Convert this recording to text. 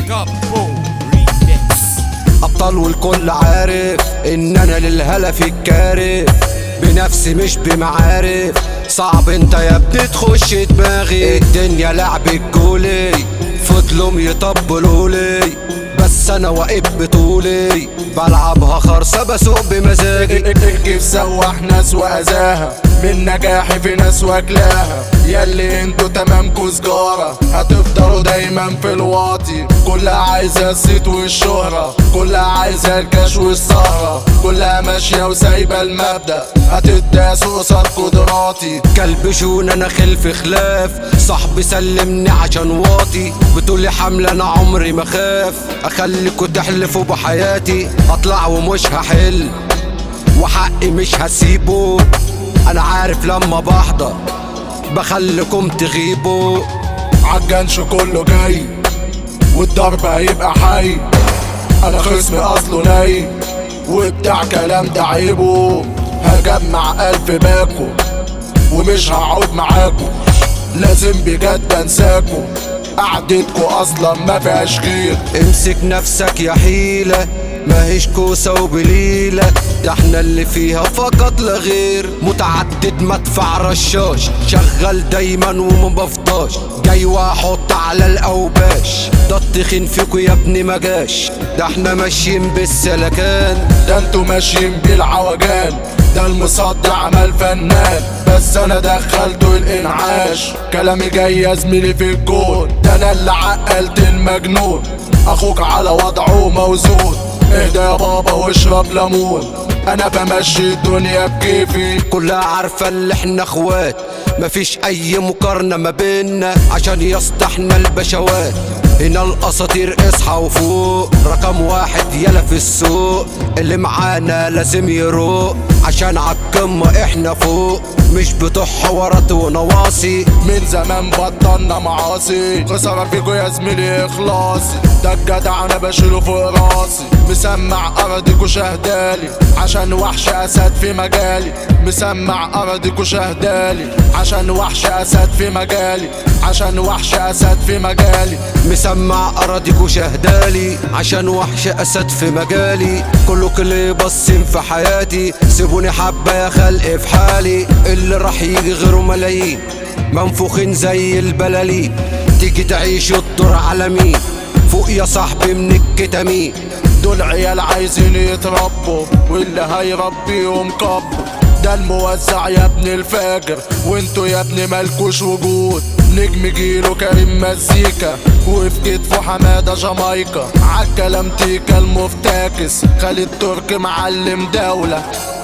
كابو ريميكس ابطال والكل عارف ان انا للهلا في الكارف بنفسي مش بمعارف صعب انت يا ابني تخش دماغي الدنيا لعب الجولي فضلهم يطبلولي بس انا واقف بطولي بلعبها خرصة بسوق بمزاجي كيف سوح ناس واذاها من نجاحي في ناس واكلاها ياللي انتوا تمامكوا سجارة هتفضلوا دايما في الواطي كلها عايزة الصيت والشهرة كلها عايزة الكاش والسهرة كلها ماشية وسايبة المبدأ هتداس قصاد قدراتي كلبشون انا خلف خلاف صاحبي سلمني عشان واطي بتقولي حملة انا عمري ما خاف اخليكوا تحلفوا بحياتي اطلع ومش هحل وحقي مش هسيبه انا عارف لما بحضر بخليكم تغيبوا عالجنش كله جاي والضرب هيبقى حي انا خصمي اصله ناي وبتاع كلام ده عيبه هجمع الف باكو ومش هقعد معاكو لازم بجد انساكو قعدتكو اصلا ما فيهاش خير امسك نفسك يا حيلة ماهيش كوسة وبليلة ده احنا اللي فيها فقط لا غير متعدد مدفع رشاش شغال دايما وما بفضاش جاي واحط على الاوباش ده التخين فيكو يا ابني مجاش ده احنا ماشيين بالسلكان ده انتوا ماشيين بالعوجان ده المصدع عمل فنان بس انا دخلته الانعاش كلامي جاي يا زميلي في الجون ده انا اللي عقلت المجنون اخوك على وضعه موزون اهدى يا بابا واشرب ليمون انا بمشي الدنيا بكيفي كلها عارفة اللي احنا اخوات مفيش اي مقارنة ما بينا عشان يسطحنا البشوات هنا الاساطير اصحى وفوق رقم واحد يلا في السوق اللي معانا لازم يروق عشان عالقمة احنا فوق مش بتوع حوارات ونواصي من زمان بطلنا معاصي خسارة فيكو يا زميلي اخلاصي ده الجدع انا بشيله فوق راسي مسمع ارضك وشهدالي عشان وحش اسد في مجالي مسمع ارضك وشهدالي عشان وحش اسد في مجالي عشان وحش اسد في مجالي مسمع اراضيك وشهدالي عشان وحش اسد في مجالي كله كل بصين في حياتي سيبوني حبة يا خلق في حالي اللي راح يجي غيره ملايين منفوخين زي البلالين تيجي تعيش الدور على مين فوق يا صاحبي من الكتامين دول عيال عايزين يتربوا واللي هيربيهم كبوا ده الموزع يا ابن الفاجر وانتوا يا ابني مالكوش وجود نجم جيله كريم مزيكا وفي كتفه حمادة جامايكا عالكلام تيكا المفتاكس خالد ترك معلم دولة